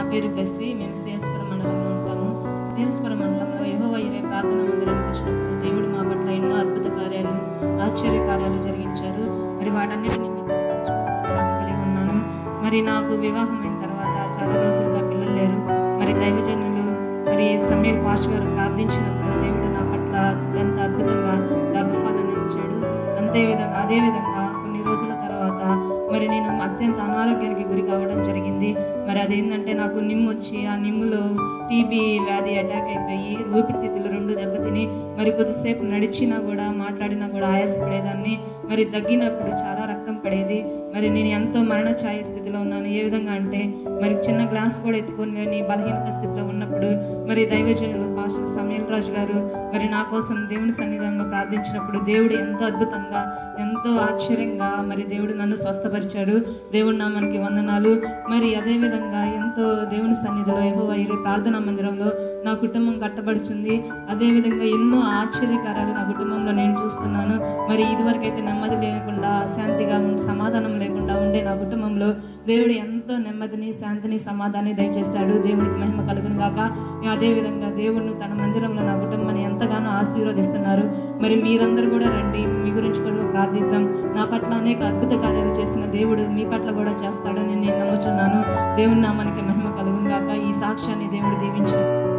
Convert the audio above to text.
పేరు బెస్సి మేము సిఎస్పురం మండలంలో ఉంటాము సిఎస్పురం మండలంలో యెహోవా ఇరే ప్రార్థన మందిరానికి వచ్చినప్పుడు దేవుడు మా పట్ల ఎన్నో అద్భుత కార్యాలు ఆశ్చర్య కార్యాలు జరిగించారు మరి వాటన్నిటిని మీతో పంచుకోవాలని ఆశ కలిగి ఉన్నాను మరి నాకు వివాహం అయిన తర్వాత చాలా రోజులుగా పిల్లలు లేరు మరి దైవజనులు మరి సమీర్ పాష్ గారు ప్రార్థించినప్పుడు దేవుడు నా పట్ల ఎంత అద్భుతంగా గర్భఫలాన్ని ఇచ్చాడు అంతే విధంగా అదే విధంగా కొన్ని రోజుల తర్వాత మరి నేను అత్యంత అనారోగ్యానికి గురి కావడం జరిగింది మరి అదేంటంటే నాకు నిమ్ము వచ్చి ఆ నిమ్ములో టీబీ వ్యాధి అటాక్ అయిపోయి ఊపిరితిత్తులు రెండు దెబ్బతిని మరి కొద్దిసేపు నడిచినా కూడా మాట్లాడినా కూడా ఆయాసపడేదాన్ని మరి దగ్గినప్పుడు చాలా రక్తం పడేది మరి నేను ఎంతో మరణ ఛాయ స్థితిలో ఉన్నాను ఏ విధంగా అంటే మరి చిన్న గ్లాస్ కూడా ఎత్తుకొని నేను బలహీనత స్థితిలో ఉన్నప్పుడు మరి దైవజనులు పాస్టర్ సమీల్ రాజు గారు మరి నా కోసం దేవుని సన్నిధానంలో ప్రార్థించినప్పుడు దేవుడు ఎంతో అద్భుతంగా ఎంతో ఆశ్చర్యంగా మరి దేవుడు నన్ను స్వస్థపరిచాడు దేవుడు నా మనకి వందనాలు మరి అదే విధంగా ఎంతో దేవుని సన్నిధిలో ఏవో వైరు ప్రార్థనా మందిరంలో నా కుటుంబం కట్టబడుచుంది అదే విధంగా ఎన్నో ఆశ్చర్యకారాలు నా కుటుంబంలో నేను చూస్తున్నాను మరి ఇదివరకు అయితే నెమ్మది లేకుండా శాంతిగా ఉం- సమాధానం లేకుండా ఉండే నా కుటుంబంలో దేవుడు ఎంతో నెమ్మదిని శాంతిని సమాధానాన్ని దయచేశాడు దేవుడికి మహిమ కలుగును గాక అదే విధంగా దేవుడు తన మందిరంలో నా కుటుంబాన్ని ఎంతగానో ఆశీర్వదిస్తున్నారు మరి మీరందరూ కూడా రండి మీ గురించి కూడా ప్రార్థిద్దాం నా పట్ల అనేక అద్భుత కార్యాలు చేసిన దేవుడు మీ పట్ల కూడా చేస్తాడని నేను నమ్ముచున్నాను దేవుని నామానికి మహిమ కలుగును గాక ఈ సాక్ష్యాన్ని దేవుడు దీవించారు